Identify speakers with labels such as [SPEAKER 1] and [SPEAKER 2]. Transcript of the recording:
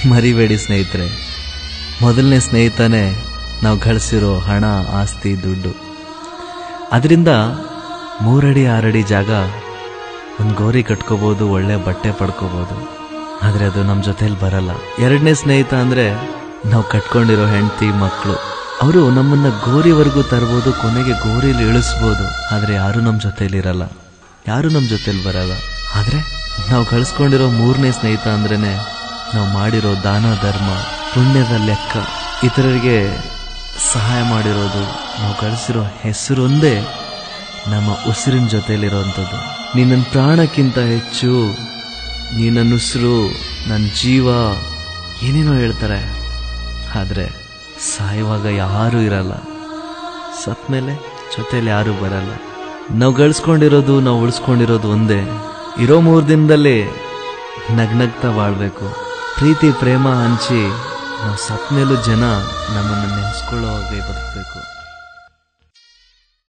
[SPEAKER 1] ಮರಿಬೇಡಿ ಸ್ನೇಹಿತರೆ ಮೊದಲನೇ ಸ್ನೇಹಿತನೇ ನಾವು ಗಳಿಸಿರೋ ಹಣ ಆಸ್ತಿ ದುಡ್ಡು ಅದರಿಂದ ಮೂರಡಿ ಆರಡಿ ಜಾಗ ಒಂದು ಗೋರಿ ಕಟ್ಕೋಬೋದು ಒಳ್ಳೆ ಬಟ್ಟೆ ಪಡ್ಕೋಬೋದು ಆದರೆ ಅದು ನಮ್ಮ ಜೊತೆಲಿ ಬರಲ್ಲ ಎರಡನೇ ಸ್ನೇಹಿತ ಅಂದರೆ ನಾವು ಕಟ್ಕೊಂಡಿರೋ ಹೆಂಡತಿ ಮಕ್ಕಳು ಅವರು ನಮ್ಮನ್ನ ಗೋರಿವರೆಗೂ ತರ್ಬೋದು ಕೊನೆಗೆ ಗೋರಿಲಿ ಇಳಿಸ್ಬೋದು ಆದರೆ ಯಾರು ನಮ್ಮ ಜೊತೆಲಿ ಇರಲ್ಲ ಯಾರು ನಮ್ಮ ಜೊತೆಲಿ ಬರಲ್ಲ ಆದರೆ ನಾವು ಕಳಿಸ್ಕೊಂಡಿರೋ ಮೂರನೇ ಸ್ನೇಹಿತ ಅಂದ್ರೇನೆ ನಾವು ಮಾಡಿರೋ ದಾನ ಧರ್ಮ ಪುಣ್ಯದ ಲೆಕ್ಕ ಇತರರಿಗೆ ಸಹಾಯ ಮಾಡಿರೋದು ನಾವು ಗಳಿಸಿರೋ ಹೆಸರೊಂದೇ ನಮ್ಮ ಉಸಿರಿನ ಜೊತೆಲಿರೋವಂಥದ್ದು ನೀ ನನ್ನ ಪ್ರಾಣಕ್ಕಿಂತ ಹೆಚ್ಚು ನೀ ನನ್ನ ಉಸಿರು ನನ್ನ ಜೀವ ಏನೇನೋ ಹೇಳ್ತಾರೆ ಆದರೆ ಸಾಯುವಾಗ ಯಾರೂ ಇರಲ್ಲ ಸತ್ ಮೇಲೆ ಜೊತೆಲಿ ಯಾರೂ ಬರಲ್ಲ ನಾವು ಗಳಿಸ್ಕೊಂಡಿರೋದು ನಾವು ಉಳಿಸ್ಕೊಂಡಿರೋದು ಒಂದೇ ಇರೋ ಮೂರು ದಿನದಲ್ಲಿ ನಗ್ನಗ್ತಾ ಬಾಳ್ಬೇಕು ಪ್ರೀತಿ ಪ್ರೇಮ ಹಂಚಿ ನಾವು ಸತ್ ಮೇಲೂ ಜನ ನಮ್ಮನ್ನು ನೆನೆಸ್ಕೊಳ್ಳೋ ಹಾಗೆ ಬದುಕಬೇಕು